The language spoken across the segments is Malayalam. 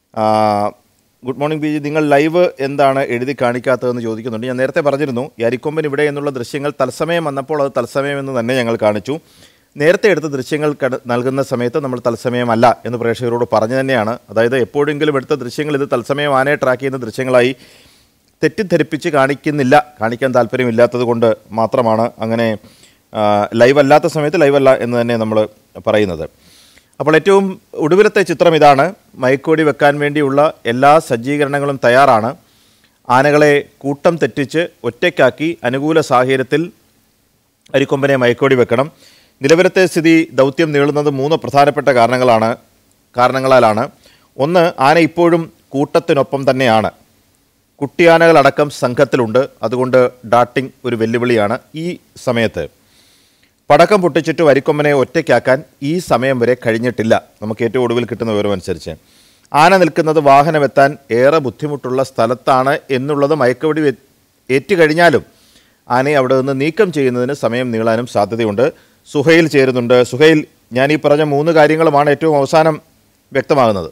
ആ, ഗുഡ് മോർണിംഗ് ബി ജി നിങ്ങൾ ലൈവ് എന്താണ് എഴുതി കാണിക്കാത്തതെന്ന് ചോദിക്കുന്നുണ്ട് ഞാൻ നേരത്തെ പറഞ്ഞിരുന്നു ഈ അരിക്കൊമ്പൻ ഇവിടെ എന്നുള്ള ദൃശ്യങ്ങൾ തത്സമയം വന്നപ്പോൾ അത് തത്സമയം എന്ന് തന്നെ ഞങ്ങൾ കാണിച്ചു നേരത്തെ എടുത്ത ദൃശ്യങ്ങൾ കട- നൽകുന്ന സമയത്ത് നമ്മൾ തത്സമയമല്ല എന്ന് പ്രേക്ഷകരോട് പറഞ്ഞു തന്നെയാണ് അതായത് എപ്പോഴെങ്കിലും എടുത്ത ദൃശ്യങ്ങൾ ഇത് തത്സമയം ആനയെ ട്രാക്ക് ചെയ്യുന്ന ദൃശ്യങ്ങളായി തെറ്റിദ്ധരിപ്പിച്ച് കാണിക്കുന്നില്ല കാണിക്കാൻ താല്പര്യമില്ലാത്തത് കൊണ്ട് മാത്രമാണ് അങ്ങനെ ആ, ലൈവ് അല്ലാത്ത സമയത്ത് ലൈവ് അല്ല എന്ന് തന്നെ നമ്മൾ പറയുന്നത് അപ്പോൾ ഏറ്റവും ഒടുവിലത്തെ ചിത്രം ഇതാണ് മയക്കുവെടി വെക്കാൻ വേണ്ടിയുള്ള എല്ലാ സജ്ജീകരണങ്ങളും തയ്യാറാണ് ആനകളെ കൂട്ടം തെറ്റിച്ച് ഒറ്റയ്ക്കാക്കി അനുകൂല സാഹചര്യത്തിൽ അരിക്കൊമ്പനെ മയക്കുവെടി വെക്കണം നിലവിലത്തെ സ്ഥിതി ദൗത്യം നീളുന്നത് മൂന്ന് പ്രധാനപ്പെട്ട കാരണങ്ങളാണ് കാരണങ്ങളാലാണ് ഒന്ന് ആന ഇപ്പോഴും കൂട്ടത്തിനൊപ്പം തന്നെയാണ് കുട്ടിയാനകളടക്കം സംഘത്തിലുണ്ട് അതുകൊണ്ട് ഡാട്ടിംഗ് ഒരു വെല്ലുവിളിയാണ് ഈ സമയത്ത് പടക്കം പൊട്ടിച്ചിട്ട് വരിക്കൊമ്പനെ ഒറ്റയ്ക്കാക്കാൻ ഈ സമയം വരെ കഴിഞ്ഞിട്ടില്ല നമുക്ക് ഏറ്റവും ഒടുവിൽ കിട്ടുന്ന വിവരം അനുസരിച്ച് ആന നിൽക്കുന്നത് വാഹനമെത്താൻ ഏറെ ബുദ്ധിമുട്ടുള്ള സ്ഥലത്താണ് എന്നുള്ളത് മയക്കുവെടി വെ- ഏറ്റുകഴിഞ്ഞാലും ആനയെ അവിടെ നിന്ന് നീക്കം ചെയ്യുന്നതിന് സമയം നീളാനും സാധ്യതയുണ്ട് സുഹൈൽ ചേരുന്നുണ്ട് സുഹൈൽ ഞാൻ ഈ പറഞ്ഞ മൂന്ന് കാര്യങ്ങളുമാണ് ഏറ്റവും അവസാനം വ്യക്തമാകുന്നത്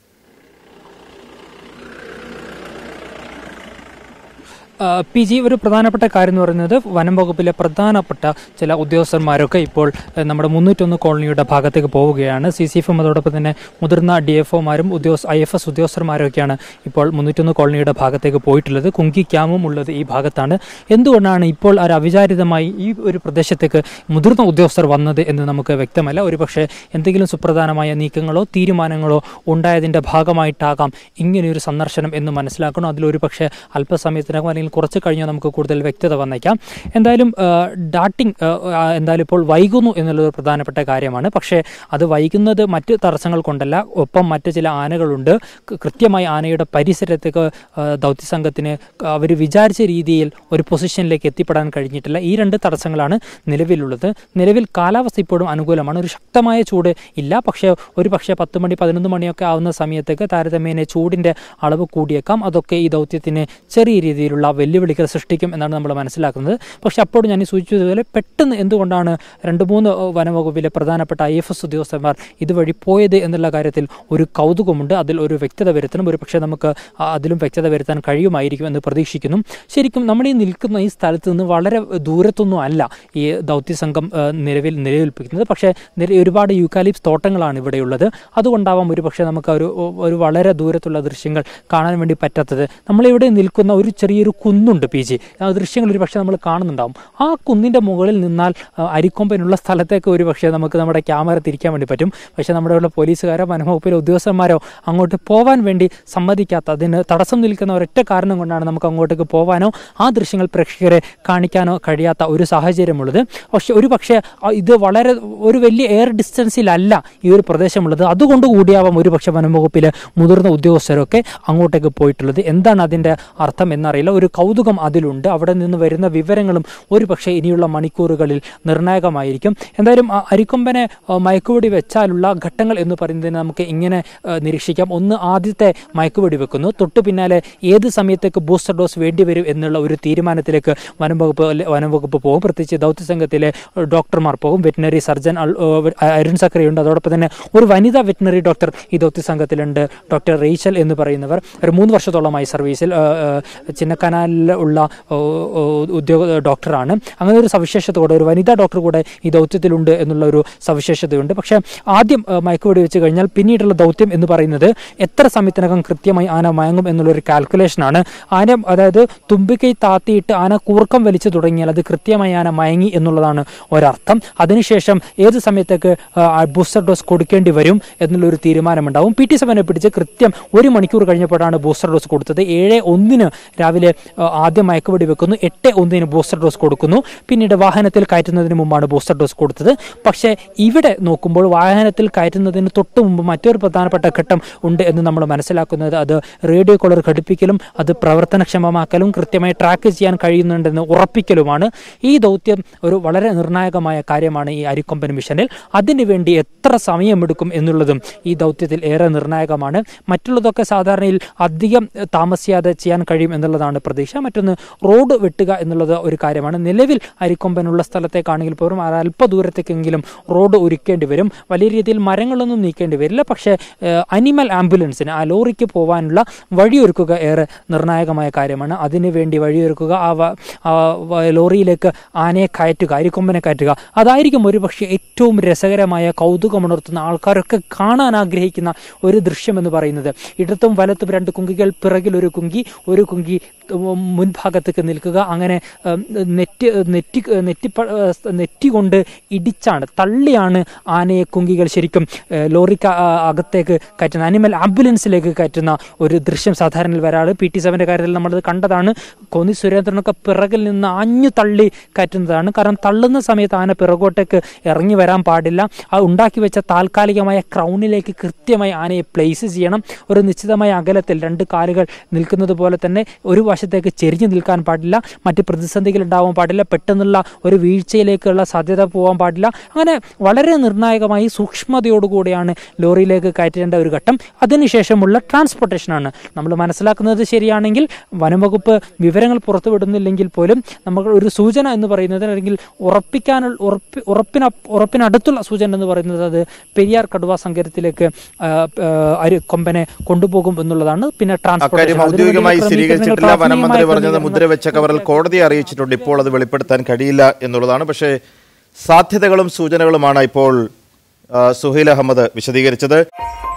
ആ, പി ജി ഒരു പ്രധാനപ്പെട്ട കാര്യം എന്ന് പറയുന്നത് വനം വകുപ്പിലെ പ്രധാനപ്പെട്ട ചില ഉദ്യോഗസ്ഥന്മാരൊക്കെ ഇപ്പോൾ ഏ, നമ്മുടെ മുന്നൂറ്റൊന്ന് കോളനിയുടെ ഭാഗത്തേക്ക് പോവുകയാണ് സി സി എഫും അതോടൊപ്പം തന്നെ മുതിർന്ന ഡി എഫ് ഒമാരും ഉദ്യോഗസ്ഥ ഐ എഫ് എസ് ഉദ്യോഗസ്ഥന്മാരൊക്കെയാണ് ഇപ്പോൾ മുന്നൂറ്റൊന്ന് കോളനിയുടെ ഭാഗത്തേക്ക് പോയിട്ടുള്ളത് കുങ്കി ക്യാമും ഉള്ളത് ഈ ഭാഗത്താണ് എന്തുകൊണ്ടാണ് ഇപ്പോൾ ഒരു അവിചാരിതമായി ഈ ഒരു പ്രദേശത്തേക്ക് മുതിർന്ന ഉദ്യോഗസ്ഥർ വന്നത് എന്ന് നമുക്ക് വ്യക്തമല്ല ഒരുപക്ഷെ എന്തെങ്കിലും സുപ്രധാനമായ നീക്കങ്ങളോ തീരുമാനങ്ങളോ ഉണ്ടായതിൻ്റെ ഭാഗമായിട്ടാകാം ഇങ്ങനെയൊരു സന്ദർശനം എന്ന് മനസ്സിലാക്കണം അതിലൊരു പക്ഷേ അല്പസമയത്തിനകം അല്ലെങ്കിൽ കുറച്ച് കഴിഞ്ഞാൽ നമുക്ക് കൂടുതൽ വ്യക്തത വന്നേക്കാം എന്തായാലും ആ, ഡാട്ടിംഗ് ആ, ആ, എന്തായാലും ഇപ്പോൾ വൈകുന്നു എന്നുള്ളത് ഒരു പ്രധാനപ്പെട്ട കാര്യമാണ് പക്ഷേ അത് വൈകുന്നത് മറ്റ് തടസ്സങ്ങൾ കൊണ്ടല്ല ഒപ്പം മറ്റ് ചില ആനകളുണ്ട് കൃ- കൃത്യമായി ആനയുടെ പരിസരത്തേക്ക് ആ, ദൗത്യസംഘത്തിന് അവർ വിചാരിച്ച രീതിയിൽ ഒരു പൊസിഷനിലേക്ക് എത്തിപ്പെടാൻ കഴിഞ്ഞിട്ടില്ല ഈ രണ്ട് തടസ്സങ്ങളാണ് നിലവിലുള്ളത് നിലവിൽ കാലാവസ്ഥ ഇപ്പോഴും അനുകൂലമാണ് ഒരു ശക്തമായ ചൂട് ഇല്ല പക്ഷേ ഒരു പക്ഷേ പത്ത് മണി പതിനൊന്ന് മണിയൊക്കെ ആവുന്ന സമയത്തേക്ക് താരതമ്യേന ചൂടിൻ്റെ അളവ് കൂടിയേക്കാം അതൊക്കെ ഈ ദൗത്യത്തിന് ചെറിയ രീതിയിലുള്ള വെല്ലുവിളികൾ സൃഷ്ടിക്കും എന്നാണ് നമ്മൾ മനസ്സിലാക്കുന്നത് പക്ഷേ അപ്പോഴും ഞാൻ ഈ സൂചിപ്പിച്ചതുപോലെ പെട്ടെന്ന് എന്തുകൊണ്ടാണ് രണ്ട് മൂന്ന് വനവകുപ്പിലെ പ്രധാനപ്പെട്ട ഐ എഫ് എസ് ഉദ്യോഗസ്ഥന്മാർ ഇതുവഴി പോയത് എന്നുള്ള കാര്യത്തിൽ ഒരു കൗതുകമുണ്ട് അതിൽ ഒരു വ്യക്തത വരുത്തണം ഒരു പക്ഷേ നമുക്ക് ആ അതിലും വ്യക്തത വരുത്താൻ കഴിയുമായിരിക്കും എന്ന് പ്രതീക്ഷിക്കുന്നു ശരിക്കും നമ്മൾ ഈ നിൽക്കുന്ന ഈ സ്ഥലത്ത് നിന്ന് വളരെ ദൂരത്തൊന്നും അല്ല ഈ ദൗത്യസംഘം ആ, നിലവിൽ നിലനിൽപ്പിക്കുന്നത് പക്ഷേ നിര- ഒരുപാട് യൂക്കാലിപ്സ് തോട്ടങ്ങളാണ് ഇവിടെയുള്ളത് അതുകൊണ്ടാവാം ഒരു പക്ഷേ നമുക്ക് ഒരു ഒരു വളരെ ദൂരത്തുള്ള ദൃശ്യങ്ങൾ കാണാൻ വേണ്ടി പറ്റാത്തത് നമ്മളിവിടെ നിൽക്കുന്ന ഒരു ചെറിയൊരു കുന്നുണ്ട് പി ജി ആ ദൃശ്യങ്ങൾ ഒരു പക്ഷേ നമ്മൾ കാണുന്നുണ്ടാവും ആ കുന്നിൻ്റെ മുകളിൽ നിന്നാൽ ആ, അരിക്കൊമ്പനുള്ള സ്ഥലത്തേക്ക് ഒരു പക്ഷേ നമുക്ക് നമ്മുടെ ക്യാമറ തിരിക്കാൻ വേണ്ടി പറ്റും പക്ഷേ നമ്മുടെ ഉള്ള പോലീസുകാരോ വനംവകുപ്പിലെ ഉദ്യോഗസ്ഥന്മാരോ അങ്ങോട്ട് പോകാൻ വേണ്ടി സമ്മതിക്കാത്ത അതിന് തടസ്സം നിൽക്കുന്ന ഒരൊറ്റ കാരണം കൊണ്ടാണ് നമുക്ക് അങ്ങോട്ടേക്ക് പോകാനോ ആ ദൃശ്യങ്ങൾ പ്രേക്ഷകരെ കാണിക്കാനോ കഴിയാത്ത ഒരു സാഹചര്യമുള്ളത് പക്ഷെ ഒരു പക്ഷേ ആ, ഇത് വളരെ ഒരു വലിയ എയർ ഡിസ്റ്റൻസിലല്ല ഈ ഒരു പ്രദേശമുള്ളത് അതുകൊണ്ട് കൂടിയാവാം ഒരു പക്ഷേ വനംവകുപ്പിലെ മുതിർന്ന ഉദ്യോഗസ്ഥരൊക്കെ അങ്ങോട്ടേക്ക് പോയിട്ടുള്ളത് എന്താണ് അതിൻ്റെ അർത്ഥം എന്നറിയില്ല ഒരു കൗതുകം അതിലുണ്ട് അവിടെ നിന്ന് വരുന്ന വിവരങ്ങളും ഒരു പക്ഷേ ഇനിയുള്ള മണിക്കൂറുകളിൽ നിർണായകമായിരിക്കും എന്തായാലും ആ അരിക്കൊമ്പനെ ആ, മയക്കുവെടി വെച്ചാലുള്ള ഘട്ടങ്ങൾ എന്ന് പറയുന്നതിന് നമുക്ക് ഇങ്ങനെ ആ, നിരീക്ഷിക്കാം ഒന്ന് ആദ്യത്തെ മയക്കുവെടി വെക്കുന്നു തൊട്ടു പിന്നാലെ ഏത് സമയത്തേക്ക് ബൂസ്റ്റർ ഡോസ് വേണ്ടിവരും എന്നുള്ള ഒരു തീരുമാനത്തിലേക്ക് വനം വകുപ്പ് അല്ലെ- വനം വകുപ്പ് പോകും പ്രത്യേകിച്ച് ദൗത്യസംഘത്തിലെ ഏഹ്, ഡോക്ടർമാർ പോകും വെറ്റിനറി സർജൻ അൽ- ഏഹ്, അരുൺ സക്രി ഉണ്ട് അതോടൊപ്പം തന്നെ ഒരു വനിതാ വെറ്റിനറി ഡോക്ടർ ഈ ദൗത്യസംഘത്തിലുണ്ട് ഡോക്ടർ റേച്ചൽ എന്ന് പറയുന്നവർ ഒരു മൂന്ന് വർഷത്തോളമായി സർവീസിൽ ഏഹ്, ഏഹ്, ചിന്നക്കനാലിൽ ഉള്ള ഏഹ്, ഏഹ്, ഉദ്യോഗ ഡോക്ടറാണ് അങ്ങനെ ഒരു സവിശേഷത കൂടെ ഒരു വനിതാ ഡോക്ടർ കൂടെ ഈ ദൗത്യത്തിലുണ്ട് എന്നുള്ള ഒരു സവിശേഷതയുണ്ട് പക്ഷേ ആദ്യം ഏഹ്, മയക്കുവെടി വെച്ച് കഴിഞ്ഞാൽ പിന്നീടുള്ള ദൗത്യം എന്ന് പറയുന്നത് എത്ര സമയത്തിനകം കൃത്യമായി ആന മയങ്ങും എന്നുള്ളൊരു കാൽക്കുലേഷനാണ് ആന അതായത് തുമ്പിക്കൈ താത്തിയിട്ട് ആന കൂർക്കം വലിച്ചു തുടങ്ങിയാൽ അത് കൃത്യമായി ആന മയങ്ങി എന്നുള്ളതാണ് ഒരർത്ഥം അതിനുശേഷം ഏത് സമയത്തേക്ക് ബൂസ്റ്റർ ഡോസ് കൊടുക്കേണ്ടി വരും എന്നുള്ളൊരു തീരുമാനമുണ്ടാവും പി ടി സെവനെ പിടിച്ച് കൃത്യം ഒരു മണിക്കൂർ കഴിഞ്ഞപ്പോഴാണ് ബൂസ്റ്റർ ഡോസ് കൊടുത്തത് ഏഴ് ഒന്നിന് രാവിലെ ആ, ആദ്യം മയക്കുവെടി വെക്കുന്നു എട്ട് ഒന്നിന് ബൂസ്റ്റർ ഡോസ് കൊടുക്കുന്നു പിന്നീട് വാഹനത്തിൽ കയറ്റുന്നതിന് മുമ്പാണ് ബൂസ്റ്റർ ഡോസ് കൊടുത്തത് പക്ഷേ ഇവിടെ നോക്കുമ്പോൾ വാഹനത്തിൽ കയറ്റുന്നതിന് തൊട്ട് മുമ്പ് മറ്റൊരു പ്രധാനപ്പെട്ട ഘട്ടം ഉണ്ട് എന്ന് നമ്മൾ മനസ്സിലാക്കുന്നത് അത് റേഡിയോ കോളർ ഘടിപ്പിക്കലും അത് പ്രവർത്തനക്ഷമമാക്കലും കൃത്യമായി ട്രാക്ക് ചെയ്യാൻ കഴിയുന്നുണ്ടെന്ന് ഉറപ്പിക്കലുമാണ് ഈ ദൗത്യം ഒരു വളരെ നിർണായകമായ കാര്യമാണ് ഈ അരിക്കൊമ്പൻ മിഷനിൽ അതിനുവേണ്ടി എത്ര സമയമെടുക്കും എന്നുള്ളതും ഈ ദൗത്യത്തിൽ ഏറെ നിർണായകമാണ് മറ്റുള്ളതൊക്കെ സാധാരണയിൽ അധികം താമസിയാതെ ചെയ്യാൻ കഴിയും എന്നുള്ളതാണ് പ്രതീക്ഷ അപേക്ഷ മറ്റൊന്ന് റോഡ് വെട്ടുക എന്നുള്ളത് ഒരു കാര്യമാണ് നിലവിൽ അരിക്കൊമ്പനുള്ള സ്ഥലത്തേക്കാണെങ്കിൽ പോലും അത് അല്പ ദൂരത്തേക്കെങ്കിലും റോഡ് ഒരുക്കേണ്ടി വരും വലിയ രീതിയിൽ മരങ്ങളൊന്നും നീക്കേണ്ടി വരില്ല പക്ഷേ ഏഹ്, അനിമൽ ആംബുലൻസിന് ആ ലോറിക്ക് പോകാനുള്ള വഴിയൊരുക്കുക ഏറെ നിർണായകമായ കാര്യമാണ് അതിനു വേണ്ടി വഴിയൊരുക്കുക ആ വ- ആ വ- ലോറിയിലേക്ക് ആനയെ കയറ്റുക അരിക്കൊമ്പനെ കയറ്റുക അതായിരിക്കും ഒരുപക്ഷെ ഏറ്റവും രസകരമായ കൗതുകമുണർത്തുന്ന ആൾക്കാരൊക്കെ കാണാൻ ആഗ്രഹിക്കുന്ന ഒരു ദൃശ്യം എന്ന് പറയുന്നത് ഇടത്തും വലത്തും രണ്ട് കുങ്കികൾ പിറകിൽ ഒരു കുങ്കി ഒരു കുങ്കി ഉം, മുൻഭാഗത്തേക്ക് നിൽക്കുക അങ്ങനെ ഉം, നെറ്റ് നെറ്റി നെറ്റി നെറ്റി കൊണ്ട് ഇടിച്ചാണ് തള്ളിയാണ് ആനയെ കുങ്കികൾ ശരിക്കും ഏഹ്, ലോറിക്ക് ആ- അകത്തേക്ക് കയറ്റുന്ന അനിമൽ ആംബുലൻസിലേക്ക് കയറ്റുന്ന ഒരു ദൃശ്യം സാധാരണയിൽ വരാറ് പി ടി സെവൻ്റെ കാര്യത്തിൽ നമ്മളത് കണ്ടതാണ് കോന്നി സുരേന്ദ്രനൊക്കെ പിറകിൽ നിന്ന് ആഞ്ഞു തള്ളി കയറ്റുന്നതാണ് കാരണം തള്ളുന്ന സമയത്ത് ആന പിറകോട്ടേക്ക് ഇറങ്ങി വരാൻ പാടില്ല ആ ഉണ്ടാക്കി വെച്ച താൽക്കാലികമായ ക്രൗണിലേക്ക് കൃത്യമായി ആനയെ പ്ലേസ് ചെയ്യണം ഒരു നിശ്ചിതമായ അകലത്തിൽ രണ്ട് കാലുകൾ നിൽക്കുന്നത് പോലെ തന്നെ ഒരു വശത്തേക്ക് ചെരിഞ്ഞു നിൽക്കാൻ പാടില്ല മറ്റ് പ്രതിസന്ധികൾ ഉണ്ടാവാൻ പാടില്ല പെട്ടെന്നുള്ള ഒരു വീഴ്ചയിലേക്കുള്ള സാധ്യത പോകാൻ പാടില്ല അങ്ങനെ വളരെ നിർണായകമായി സൂക്ഷ്മതയോടുകൂടിയാണ് ലോറിയിലേക്ക് കയറ്റേണ്ട ഒരു ഘട്ടം അതിനുശേഷമുള്ള ട്രാൻസ്പോർട്ടേഷനാണ് നമ്മൾ മനസ്സിലാക്കുന്നത് ശരിയാണെങ്കിൽ വനംവകുപ്പ് വിവരങ്ങൾ പുറത്തുവിടുന്നില്ലെങ്കിൽ പോലും നമുക്ക് ഒരു സൂചന എന്ന് പറയുന്നത് അല്ലെങ്കിൽ ഉറപ്പിക്കാനുള്ള ഉറപ്പി ഉറപ്പിന ഉറപ്പിനടുത്തുള്ള സൂചന എന്ന് പറയുന്നത് അത് പെരിയാർ കടുവ സങ്കേതത്തിലേക്ക് ആ, ആ, അരി കൊമ്പനെ കൊണ്ടുപോകും എന്നുള്ളതാണ് പിന്നെ അക്കാര്യം ട്രാൻസ്പോർട്ടേഷൻ ഔദ്യോഗികമായി അതിനുവേണ്ടി സ്ഥിരീകരിച്ചിട്ടില്ല വനം മന്ത്രി പ്രാഥമികമായ പറഞ്ഞത് മുദ്ര വെച്ച കവറിൽ കോടതിയെ അറിയിച്ചിട്ടുണ്ട് ഇപ്പോൾ അത് വെളിപ്പെടുത്താൻ കഴിയില്ല എന്നുള്ളതാണ് പക്ഷേ സാധ്യതകളും സൂചനകളുമാണ് ഇപ്പോൾ ആ, സുഹൈൽ അഹമ്മദ് വിശദീകരിച്ചത്